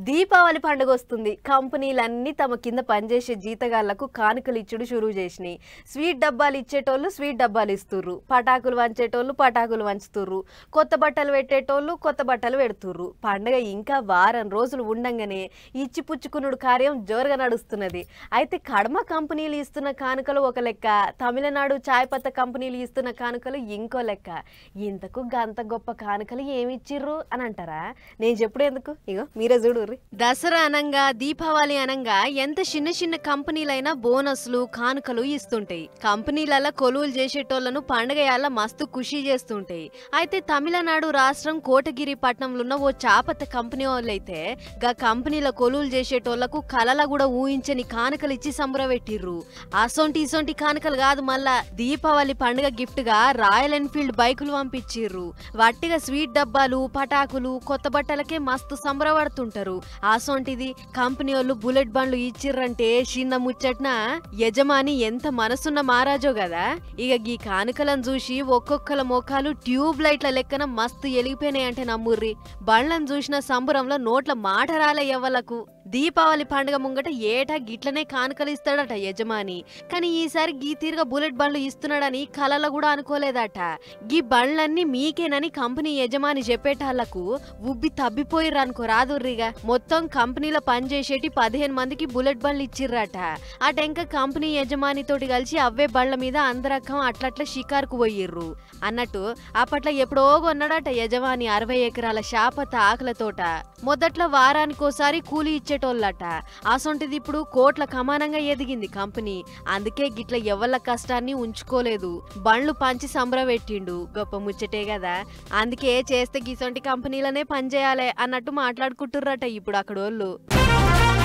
దీపావళి పండుగ వస్తుంది కంపెనీలన్నీ తమ కింద పనిచేసే జీతగాళ్లకు కానుకలు ఇచ్చుడు షురువు చేసినాయి స్వీట్ డబ్బాలు ఇచ్చేటోళ్ళు స్వీట్ డబ్బాలు ఇస్తుర్రు పటాకులు వంచేటోళ్ళు పటాకులు వంచుతుర్రు కొత్త బట్టలు పెట్టేటోళ్ళు కొత్త బట్టలు పెడుతుర్రు పండుగ ఇంకా వారం రోజులు ఉండంగానే ఇచ్చి పుచ్చుకునుడు కార్యం జోరుగా నడుస్తున్నది అయితే కడమ కంపెనీలు ఇస్తున్న కానుకలు ఒక లెక్క తమిళనాడు చాయ్ పత్త కంపెనీలు ఇస్తున్న కానుకలు ఇంకో లెక్క ఇంతకు గంత గొప్ప కానుకలు ఏమి ఇచ్చిర్రు అని అంటారా నేను చెప్పుడు ఎందుకు ఇగో మీరే చూడుర్రి దసరా అనంగా దీపావళి అనంగా ఎంత చిన్న చిన్న కంపెనీలైనా బోనస్లు కానుకలు ఇస్తుంటాయి కంపెనీలలో కొలువులు చేసేటోళ్లను పండగయాల మస్తు ఖుషి చేస్తుంటాయి అయితే తమిళనాడు రాష్ట్రం కోటగిరి పట్నంలో ఉన్న ఓ చాపత్త కంపెనీ వాళ్ళైతే గా కంపెనీల కొలువులు చేసేటోళ్లకు కలల కూడా ఊహించని కానుకలు ఇచ్చి సంబరపెట్టిర్రు అసొంటి ఇసొంటి కానుకలు కాదు మళ్ళా దీపావళి పండుగ గిఫ్ట్ గా రాయల్ ఎన్ఫీల్డ్ బైకులు పంపించిర్రు వట్టిగా స్వీట్ డబ్బాలు పటాకులు కొత్త బట్టలకే మస్తు సంబరపడుతుంటారు అసొంటిది కంపెనీ వాళ్ళు బుల్లెట్ బండ్లు ఇచ్చిర్రంటే చిన్న ముచ్చట్న యజమాని ఎంత మనసున్న మారాజో కదా ఇక గీ కానుకలను చూసి ఒక్కొక్కల మొఖాలు ట్యూబ్ లైట్ల లెక్కన మస్తు ఎలిగిపోయినాయంటే నమ్ముర్రి బండ్లను చూసిన సంబరంలో నోట్ల మాట రాలే ఎవ్వలకు దీపావళి పండుగ ముంగట ఏటా గిట్లనే కానుకలు ఇస్తాడట యజమాని కానీ ఈసారి గీ తీరుగా బుల్లెట్ బండ్లు ఇస్తున్నాడని కలల కూడా అనుకోలేదట గీ బండ్లన్నీ మీకేనని కంపెనీ యజమాని చెప్పేటాళ్లకు ఉబ్బి తబ్బిపోయిర్రు అనుకో రాదుర్రిగా మొత్తం కంపెనీలో పనిచేసేటి పదిహేను మందికి బుల్లెట్ బండ్లు ఇచ్చిర్రట అటెంక కంపెనీ యజమానితోటి కలిసి అవే బండ్ల మీద అందరకం అట్లట్ల షికారుకు పోయిర్రు అన్నట్టు అప్పట్లో ఎప్పుడో కొన్నాడట యజమాని అరవై ఎకరాల శాపత ఆకుల తోట మొదట్లో వారానికోసారి కూలి ఇచ్చేటోళ్ళట అసొంటిది ఇప్పుడు కోట్ల కమానంగా ఎదిగింది కంపెనీ అందుకే గిట్ల ఎవళ్ళ కష్టాన్ని ఉంచుకోలేదు బండ్లు పంచి సంబరపెట్టిండు గొప్ప ముచ్చటే కదా అందుకే చేస్తే గిసొంటి కంపెనీలనే పనిచేయాలి అన్నట్టు మాట్లాడుకుంటుర్రట ఇప్పుడు అక్కడోళ్ళు